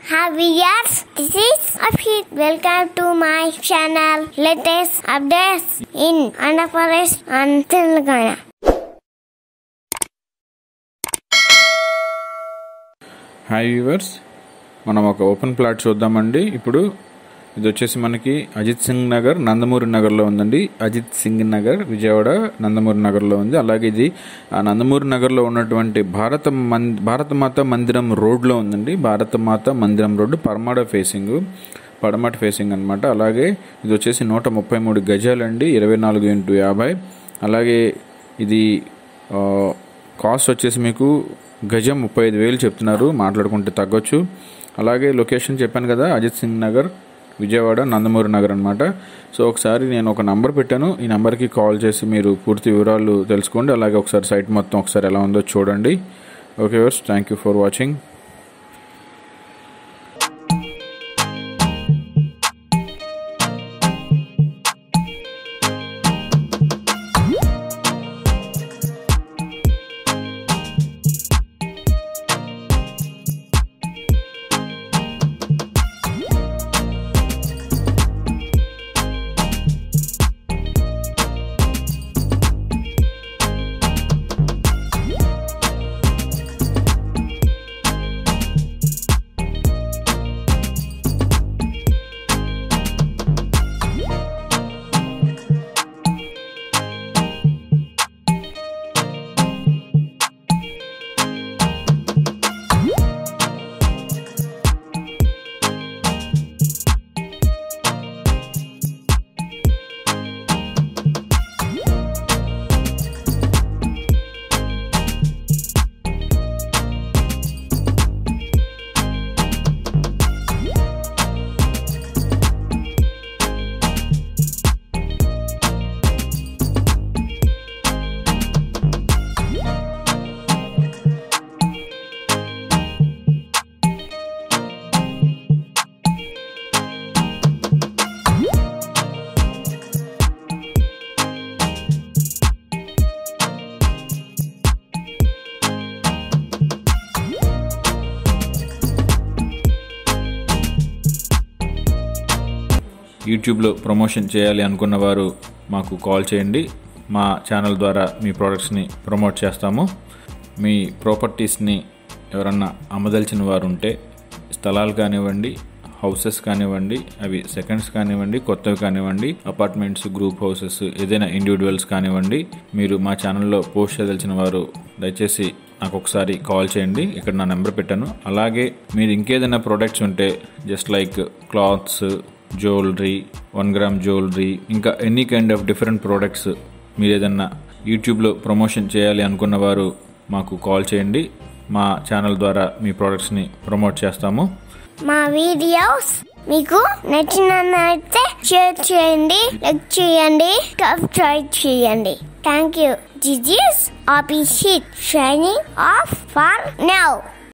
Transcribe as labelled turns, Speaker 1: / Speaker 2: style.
Speaker 1: Hi viewers, this is Afid. Welcome to my channel. Latest updates in Andhra Pradesh and Telangana.
Speaker 2: Hi viewers మనం ఒక open plot చూద్దామండి ఇప్పుడు ఇది వచ్చేసి మనకి అజిత్ సింగ్ నగర్ నందమూరి నగర్లో ఉందండి అజిత్ సింగ్ నగర్ విజయవాడ నందమూరి నగర్లో ఉంది అలాగే ఇది ఆ నందమూరి నగర్లో ఉన్నటువంటి భారత మన్ భారతమాత మందిరం రోడ్లో ఉందండి భారతమాత మందిరం రోడ్డు పరమాడ ఫేసింగ్ పడమట ఫేసింగ్ అనమాట అలాగే ఇది వచ్చేసి నూట ముప్పై మూడు గజాలండి ఇరవై నాలుగు ఇంటూ యాభై అలాగే ఇది ఆ, కాస్ట్ వచ్చేసి మీకు గజం ముప్పై ఐదు వేలు చెప్తున్నారు మాట్లాడుకుంటే తగ్గొచ్చు అలాగే లొకేషన్ చెప్పాను కదా అజిత్ సింగ్ నగర్ విజయవాడ నందమూరి నగర్ అనమాట సో ఒకసారి నేను ఒక నంబర్ పెట్టాను ఈ నంబర్కి కాల్ చేసి మీరు పూర్తి వివరాలు తెలుసుకోండి అలాగే ఒకసారి సైట్ మొత్తం ఒకసారి ఎలా ఉందో చూడండి okay viewers thank you for watching యూట్యూబ్లో ప్రమోషన్ చేయాలి అనుకున్న వారు మాకు కాల్ చేయండి మా ఛానల్ ద్వారా మీ ప్రోడక్ట్స్ని ప్రమోట్ చేస్తాము మీ ప్రాపర్టీస్ని ఎవరన్నా అమ్మదలిచిన వారు ఉంటే స్థలాలు కానివ్వండి హౌసెస్ కానివ్వండి అవి సెకండ్స్ కానివ్వండి కొత్తవి కానివ్వండి అపార్ట్మెంట్స్ గ్రూప్ హౌసెస్ ఏదైనా ఇండివిజువల్స్ కానివ్వండి మీరు మా ఛానల్లో పోస్ట్ చేయదలిచిన వారు దయచేసి నాకు ఒకసారి కాల్ చేయండి ఇక్కడ నా నెంబర్ పెట్టాను అలాగే మీరు ఇంకేదైనా ప్రోడక్ట్స్ ఉంటే just like clothes jewellery one gram jewellery ఇంకా any kind of different products మీరు ఏదన్నా యూట్యూబ్లో ప్రమోషన్ చేయాలి అనుకున్న వారు మాకు కాల్ చేయండి మా ఛానల్ ద్వారా మీ ప్రోడక్ట్స్ని ప్రమోట్ చేస్తాము
Speaker 1: మా వీడియోస్ మీకు నచ్చినట్లయితే షేర్ చేయండి లైక్ చేయండి సబ్స్క్రైబ్ చేయండి thank you this is official signing off for now